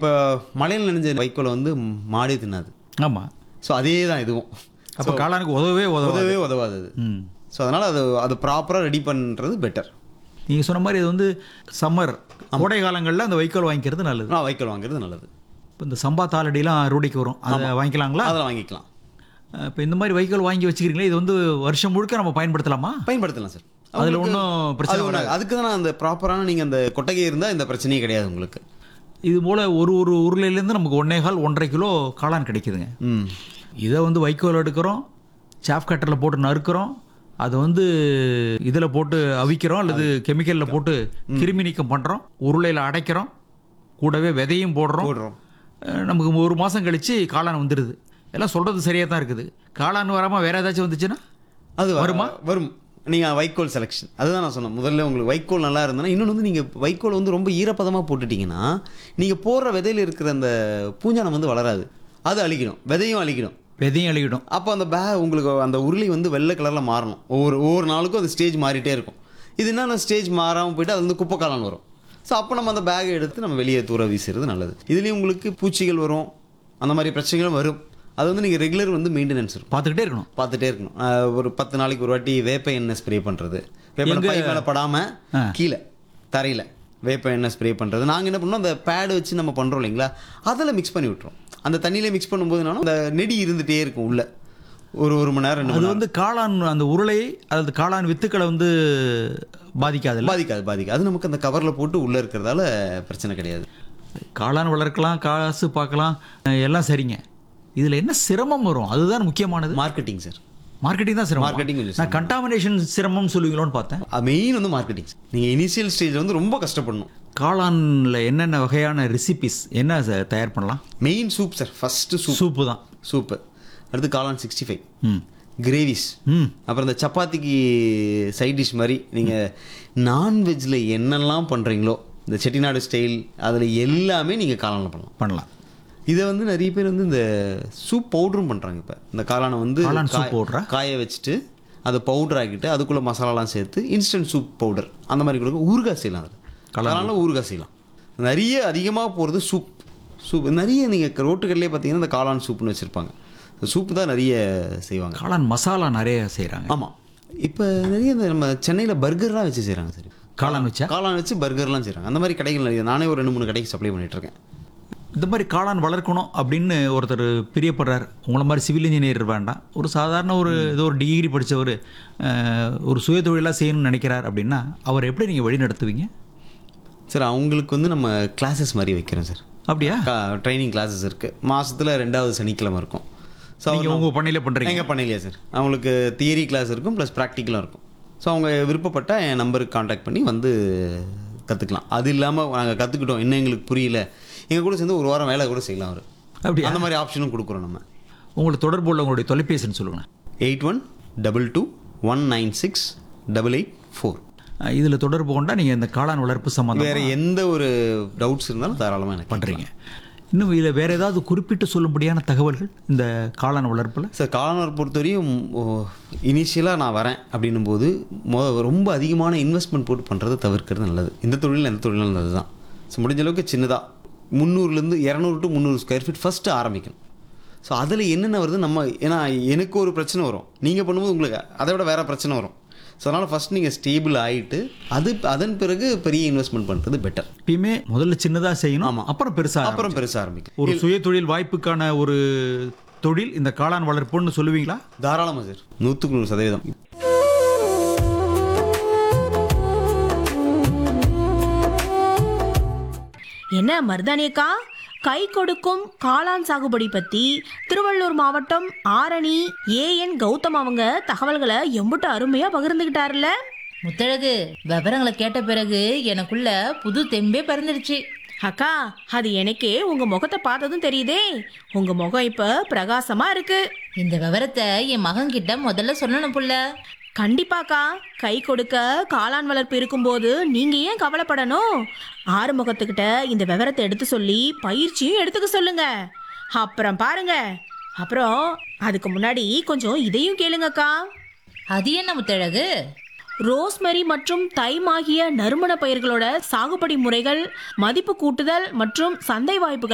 இப்போ மழையில் நனைஞ்ச வைக்கோலை வந்து மாடே தின்னாது ஆமாம் ஸோ அதே தான் இதுவும் அப்போ காளானுக்கு உதவவே உதவாது உதவவே உதவாது அது ம் ஸோ அதனால் அது அது ப்ராப்பராக ரெடி பண்ணுறது பெட்டர் நீங்கள் சொன்ன மாதிரி இது வந்து சம்மர் கோடை காலங்களில் அந்த வைக்கோல் வாங்கிக்கிறது நல்லது ஆனால் வைக்கோல் வாங்குறது நல்லது இப்போ இந்த சம்பா தாளடிலாம் ரூடிக்கு வரும் அதை வாங்கிக்கலாங்களா அதில் வாங்கிக்கலாம் இப்போ இந்த மாதிரி வைக்கோல் வாங்கி வச்சுக்கிறீங்களே இது வந்து வருஷம் முழுக்க நம்ம பயன்படுத்தலாமா பயன்படுத்தலாம் சார் அதுல உங்களுக்கு- ஒண்ணும் பிரச்சனை அது ஒண்ணும் அதுக்கு தான் அந்த ப்ராப்பரான நீங்கள் அந்த கொட்டகை இருந்தால் இந்த பிரச்சனையே கிடையாது உங்களுக்கு இது போல் ஒரு ஒரு உருளையிலேருந்து நமக்கு ஒன்றே கால் ஒன்றரை கிலோ காளான் கிடைக்குதுங்க ம் இதை வந்து வைக்கோல் எடுக்கிறோம் சாப் கட்டரில் போட்டு நறுக்கிறோம் அதை வந்து இதில் போட்டு அவிக்கிறோம் அல்லது கெமிக்கலில் போட்டு கிருமி நீக்கம் பண்ணுறோம் உருளையில் அடைக்கிறோம் கூடவே விதையும் போடுறோம் போடுறோம் அஹ் நமக்கு ஒரு மாதம் கழித்து காளான் வந்துடுது எல்லாம் சொல்கிறது சரியாக தான் இருக்குது காளான் வராமல் வேறு ஏதாச்சும் வந்துச்சுன்னா அது வ- வருமா? வரும் நீங்கள் வைக்கோல் செலெக்ஷன் அதுதான் நான் சொன்னேன் முதல்ல உங்களுக்கு வைக்கோல் நல்லா இருந்ததுன்னா இன்னொன்று வந்து நீங்கள் வைக்கோல் வந்து ரொம்ப ஈரப்பதமாக போட்டுட்டீங்கன்னா நீங்கள் போடுற விதையில இருக்கிற அந்த பூஞ்சானம் வந்து வளராது அது அழிக்கணும் விதையும் அழிக்கணும் விதையும் அழுகிடும் அப்போ அந்த பே உங்களுக்கு அந்த உருளை வந்து வெள்ளை கலரில் மாறணும் ஒவ்வொரு ஒவ்வொரு நாளுக்கும் அந்த ஸ்டேஜ் மாறிட்டே இருக்கும் இது என்ன ஸ்டேஜ் மாறாமல் போயிட்டு அது வந்து குப்பை காளான் வரும் ஸோ அப்போ நம்ம அந்த பேகை எடுத்து நம்ம வெளியே தூர வீசுறது நல்லது இதுலேயும் உங்களுக்கு பூச்சிகள் வரும் அந்த மாதிரி பிரச்சனைகளும் வரும் அது வந்து நீங்கள் ரெகுலர் வந்து மெயின்டெனன்ஸ் இருக்கும் பார்த்துக்கிட்டே இருக்கணும் பார்த்துட்டே இருக்கணும் அஹ் ஒரு பத்து நாளைக்கு ஒரு வாட்டி வேப்ப எண்ணெய் ஸ்ப்ரே பண்ணுறது வேப்ப எங்க- எண்ணெய் பை மேலே படாமல் ஆ. கீழே தரையில் வேப்ப எண்ணெய் ஸ்ப்ரே பண்ணுறது நாங்கள் என்ன பண்ணோம் அந்த பேடு வச்சு நம்ம பண்ணுறோம் இல்லைங்களா அதில் மிக்ஸ் பண்ணி விட்டுரும் அந்த தண்ணியில மிக்ஸ் பண்ணும்போதுனாலும் அந்த நெடி இருந்துகிட்டே இருக்கும் உள்ள ஒரு ஒரு மணி நேரம் ரெண்டு அது மணி நேரம் வந்து காளான் அந்த உருளை அல்லது காளான் வித்துக்களை வந்து பாதிக்காதுல்ல பாதிக்காது பாதிக்காது அது நமக்கு அந்த கவரில் போட்டு உள்ளே இருக்கிறதால பிரச்சனை கிடையாது காளான் வளர்க்கலாம் காசு பார்க்கலாம் அஹ் எல்லாம் சரிங்க இதில் என்ன சிரமம் வரும் அதுதான் முக்கியமானது மார்க்கெட்டிங் சார் மார்க்கெட்டிங் தான் சிரமம் Marketing கொஞ்சம் நான் கண்டாமினேஷன் சிரமம் சொல்லுவீங்களோன்னு பார்த்தேன் மெயின் வந்து மார்க்கெட்டிங் நீங்கள் இனிஷியல் ஸ்டேஜில் வந்து ரொம்ப கஷ்டப்படணும் காளான்ல என்னென்ன வகையான ரெசிபிஸ் என்ன ச- தயார் பண்ணலாம் main soup sir first soup soup தான் சூப்பு அடுத்து காளான் சிக்ஸ்டி ஃபைவ் ம் கிரேவிஸ் ம் அப்புறம் இந்த சப்பாத்திக்கு சைட் டிஷ் மாதிரி நீங்கள் நான்வெஜ்ஜில் என்னெல்லாம் பண்ணுறீங்களோ இந்த செட்டிநாடு ஸ்டைல் அதில் எல்லாமே நீங்கள் காளானில் பண்ணலாம் பண்ணலாம் இதை வந்து நிறைய பேர் வந்து இந்த சூப் பவுடரும் பண்ணுறாங்க இப்போ இந்த காளானை வந்து காளான் soup காய- powder-ஆ? காய வச்சுட்டு அதை பவுடர் ஆக்கிட்டு அதுக்குள்ளே மசாலாலாம் சேர்த்து இன்ஸ்டன்ட் சூப் பவுடர் அந்த மாதிரி கொடுக்க ஊறுகாய் செய்யலாம் அதில் காளானில் ஊறுகாய் செய்யலாம் நிறைய அதிகமாக போகிறது சூப் சூப் நிறைய நீங்கள் ரோட்டுக்கல்லே பார்த்தீங்கன்னா இந்த காளான் சூப்னு வச்சுருப்பாங்க சூப்பு தான் நிறைய செய்வாங்க காளான் மசாலா நிறைய செய்கிறாங்க ஆமாம் இப்போ நிறைய இந்த நம்ம சென்னையில் பர்கர்லாம் வச்சு செய்கிறாங்க சரி காளான் வச்சா காளான் வச்சு பர்கர்லாம் செய்கிறாங்க அந்த மாதிரி கடைகள் நிறைய நானே ஒரு ரெண்டு மூணு கடைக்கு சப்ளை பண்ணிட்டு இருக்கேன் இந்த மாதிரி காளான் வளர்க்கணும் அப்படின்னு ஒருத்தர் பிரியப்படுறார் உங்களை மாதிரி சிவில் இன்ஜினியர் வேண்டாம் ஒரு சாதாரண ஒரு ஏதோ ஒரு டிகிரி படித்தவர் ஒரு சுய தொழிலாக செய்யணும்னு நினைக்கிறார் அப்படின்னா அவர் எப்படி நீங்கள் வழி நடத்துவீங்க சார் அவங்களுக்கு வந்து நம்ம கிளாஸஸ் மாதிரி வைக்கிறோம் சார் அப்படியா ட்ரைனிங் கிளாஸஸ் இருக்குது மாதத்தில் ரெண்டாவது சனிக்கிழமை இருக்கும் ஸோ நீங்கள் உங்கள் பண்ணையில் பண்ணுறீங்க எங்கள் பண்ணலையா சார் அவங்களுக்கு தியரி கிளாஸ் இருக்கும் ப்ளஸ் ப்ராக்டிக்கலும் இருக்கும் ஸோ அவங்க விருப்பப்பட்ட என் நம்பருக்கு காண்டாக்ட் பண்ணி வந்து கற்றுக்கலாம் அது இல்லாமல் நாங்கள் கற்றுக்கிட்டோம் இன்னும் எங்களுக்கு புரியல எங்கள் கூட சேர்ந்து ஒரு வாரம் வேலை கூட செய்யலாம் அவர் அப்படியா அந்த மாதிரி ஆப்ஷனும் கொடுக்குறோம் நம்ம உங்களை தொடர்பு உள்ள உங்களுடைய தொலைபேசின்னு சொல்லுங்கள் eight one double two one nine six double eight four இதில் தொடர்பு கொண்டா நீங்கள் இந்த காளான் வளர்ப்பு சம்மந்தம் வேறு எந்த ஒரு டவுட்ஸ் இருந்தாலும் தாராளமாக எனக்கு பண்ணுறீங்க இன்னும் இதில் வேறு ஏதாவது குறிப்பிட்டு சொல்லும்படியான தகவல்கள் இந்த காளான் வளர்ப்பில் சார் காலனர் பொறுத்தவரையும் இனிஷியலாக நான் வரேன் அப்படின்னும் போது மொ ரொம்ப அதிகமான இன்வெஸ்ட்மெண்ட் போட்டு பண்ணுறதை தவிர்க்கிறது நல்லது இந்த தொழில் எந்த தொழிலும் நல்லது தான் ஸோ முடிஞ்ச அளவுக்கு சின்னதாக முந்நூறுலேருந்து இரநூறு டு முந்நூறு ஸ்கொயர் ஃபீட் ஃபஸ்ட்டு ஆரம்பிக்கணும் ஸோ அதில் என்னென்ன வருது நம்ம ஏன்னா எனக்கு ஒரு பிரச்சனை வரும் நீங்கள் பண்ணும்போது உங்களுக்கு அதை விட வேறு பிரச்சனை வரும் ஸோ அதனால் ஃபஸ்ட் நீங்கள் ஸ்டேபிள் ஆகிட்டு அது அதன் பிறகு பெரிய இன்வெஸ்ட்மெண்ட் பண்ணுறது பெட்டர் எப்பயுமே முதல்ல சின்னதாக செய்யணும் ஆமா. அப்புறம் பெருசாக அப்புறம் பெருசாக ஆரம்பிக்கும் ஒரு சுய தொழில் வாய்ப்புக்கான ஒரு தொழில் இந்த காளான் வளர்ப்புன்னு சொல்லுவீங்களா தாராளமாக சார் நூற்றுக்கு நூறு சதவீதம் என்ன மருதானியக்கா கை கொடுக்கும் காளான் சாகுபடி பத்தி திருவள்ளூர் மாவட்டம் ஆரணி ஏஎன் கௌதம் அவங்க தகவல்களை எம்புட்டு அருமையா பகிர்ந்துகிட்டாருல முத்தழகு விவரங்களை கேட்ட பிறகு எனக்குள்ள புது தெம்பே பிறந்துடுச்சு அக்கா அது எனக்கே உங்க முகத்தை பார்த்ததும் தெரியுதே உங்க முகம் இப்ப பிரகாசமா இருக்கு இந்த விவரத்தை என் மகன் கிட்ட முதல்ல சொல்லணும் புள்ள கண்டிப்பாக்கா கை கொடுக்க காளான் வளர்ப்பு இருக்கும்போது நீங்க ஏன் கவலைப்படணும் ஆறுமுகத்துக்கிட்ட இந்த விவரத்தை எடுத்து சொல்லி பயிற்சியும் எடுத்துக்க சொல்லுங்க அப்புறம் பாருங்க அப்புறம் அதுக்கு முன்னாடி கொஞ்சம் இதையும் கேளுங்கக்கா அது என்ன முத்தழகு ரோஸ்மெரி மற்றும் தைம் ஆகிய நறுமண பயிர்களோட சாகுபடி முறைகள் மதிப்பு கூட்டுதல் மற்றும் சந்தை வாய்ப்புகள்